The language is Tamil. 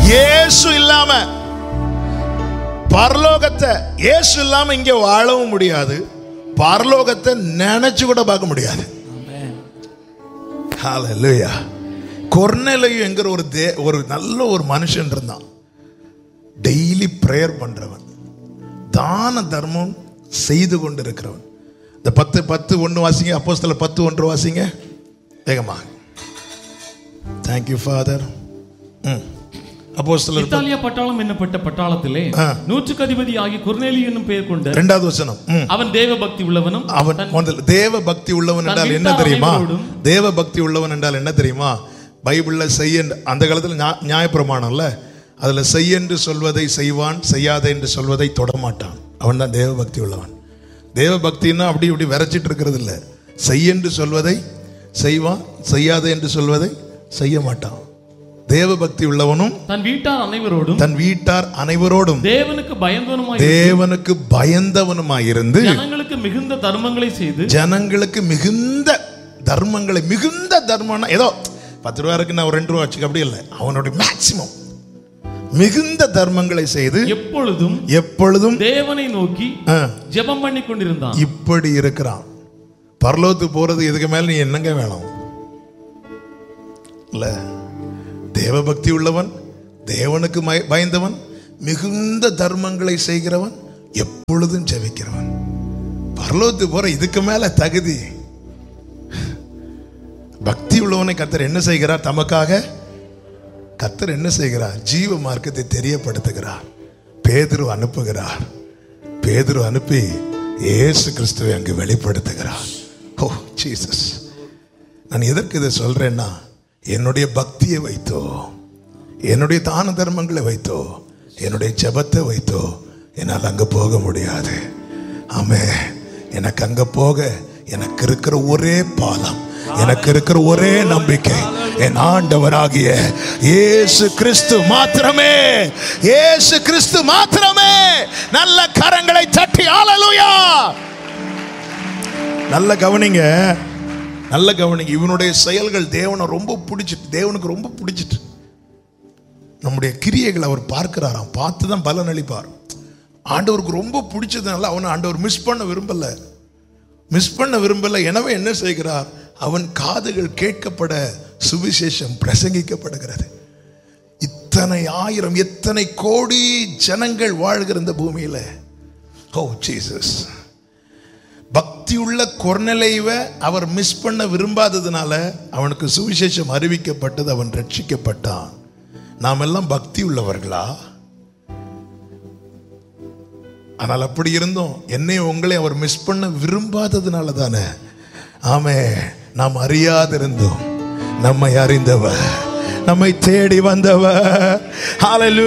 இயேசு இல்லாம பரலோகத்தை இயேசு இல்லாம இங்க வாழவும் முடியாது பரலோகத்தை நினைச்சு கூட பார்க்க முடியாது ஹalleluya கொர்நேலியு என்கிற ஒரு தே ஒரு நல்ல ஒரு மனுஷன் இருந்தான் டெய்லி ப்ரேயர் பண்றவன் தான தர்மம் செய்து கொண்டிருக்கிறவன் இந்த பத்து பத்து ஒன்று வாசிங்க அப்போஸ்தலர் பத்து ஒன்று வாசிங்க வேகமா தேங்க்யூ ஃபாதர் ம் அப்போஸ்தலர் இத்தாலியா பட்டாளம் என்னப்பட்ட பட்டாளத்திலே ஆ. நூற்றுக்கு அதிபதி ஆகிய குர்நேலி என்னும் பெயர் கொண்ட ரெண்டாவது வசனம் ம் அவன் தேவ பக்தி உள்ளவனும் அவன் முதல்ல தேவ பக்தி உள்ளவன் தன் என்றால் என்ன வீட்டார் தெரியுமா அனைவரோடும் தேவ பக்தி உள்ளவன் என்றால் என்ன தெரியுமா பைபிள்ல செய்ய அந்த காலத்துல நியா- நியாயப்பிரமாணம்ல அதுல செய்ய என்று சொல்வதை செய்வான் செய்யாத என்று சொல்வதை தொடமாட்டான் அவன் தான் தேவ பக்தி உள்ளவன் தேவ பக்தின்னா அப்படி இப்படி விரைச்சிட்டு இருக்கிறது இல்ல செய் என்று சொல்வதை செய்வான் செய்யாத என்று சொல்வதை செய்ய மாட்டான் தேவ பக்தி உள்ளவனும் தன் வீட்டார் அனைவரோடும் தன் வீட்டார் அனைவரோடும் தேவனுக்கு பயந்தவனுமாய் தேவனுக்கு பயந்தவனுமாயிருந்து ஜனங்களுக்கு மிகுந்த தர்மங்களை செய்து ஜனங்களுக்கு மிகுந்த தர்மங்களை மிகுந்த தர்மம்னா ஏதோ பத்து ரூபா இருக்கு நான் ஒரு ரெண்டு ரூபா வச்சுக்க அப்படி இல்லை அவனுடைய மேக்சிமம் மிகுந்த தர்மங்களை செய்து எப்பொழுதும் எப்பொழுதும் தேவனை நோக்கி ஆ, ஜெபம் பண்ணி கொண்டிருந்தான் இப்படி இருக்கிறான் பரலோகத்துக்கு போறது இதுக்கு மேல நீ என்னங்க வேணும் இல்ல தேவபக்தி உள்ளவன் தேவனுக்கு மய- பயந்தவன் மிகுந்த தர்மங்களை செய்கிறவன் எப்பொழுதும் ஜெபிக்கிறவன் பரலோகத்துக்கு போற இதுக்கு மேல தகுதி பக்தி உள்ளவனை கத்தர் என்ன செய்கிறார் தமக்காக கத்தர் என்ன செய்கிறார் ஜீவ மார்க்கத்தை தெரியப்படுத்துகிறார் பேதுரு அனுப்புகிறார் பேதுரு அனுப்பி இயேசு கிறிஸ்துவை அங்கு வெளிப்படுத்துகிறார் ஓ ஜீசஸ் நான் எதற்கு இதை சொல்றேன்னா என்னுடைய பக்தியை வைத்தோ என்னுடைய தான தர்மங்களை வைத்தோ என்னுடைய ஜெபத்தை வைத்தோ என்னால் அங்க போக முடியாது ஆமே எனக்கு அங்க போக எனக்கு இருக்கிற ஒரே பாலம் எனக்கு இருக்கிற ஒரே நம்பிக்கை என் ஆண்டவராகிய இயேசு கிறிஸ்து மாத்திரமே இயேசு கிறிஸ்து மாத்திரமே நல்ல கரங்களை தட்டி ஆலலுயா நல்ல கவனிங்க நல்ல கவனிங்க இவனுடைய செயல்கள் தேவனை ரொம்ப பிடிச்சிட்டு தேவனுக்கு ரொம்ப பிடிச்சிட்டு நம்முடைய கிரியைகளை அவர் பார்க்கிறாராம் பார்த்து தான் பலன் அளிப்பார் ஆண்டவருக்கு ரொம்ப பிடிச்சதுனால அவனை ஆண்டவர் மிஸ் பண்ண விரும்பல மிஸ் பண்ண விரும்பல எனவே என்ன செய்கிறார் அவன் காதுகள் கேட்கப்பட சுவிசேஷம் பிரசங்கிக்கப்படுகிறது இத்தனை ஆயிரம் எத்தனை கோடி ஜனங்கள் வாழ்கிற இந்த பூமியில ஓ ஜீசஸ் பக்தியுள்ள கொர்நலைவ அவர் மிஸ் பண்ண விரும்பாததுனால அவனுக்கு சுவிசேஷம் அறிவிக்கப்பட்டது அவன் ரட்சிக்கப்பட்டான் நாம் எல்லாம் பக்தி உள்ளவர்களா ஆனால் அப்படி இருந்தோம் என்னை உங்களை அவர் மிஸ் பண்ண விரும்பாததுனால தானே ஆமே நாம் அறியாதிருந்தோம் நம்மை அறிந்தவர் நம்மை தேடி வந்தவர் ஹalleluya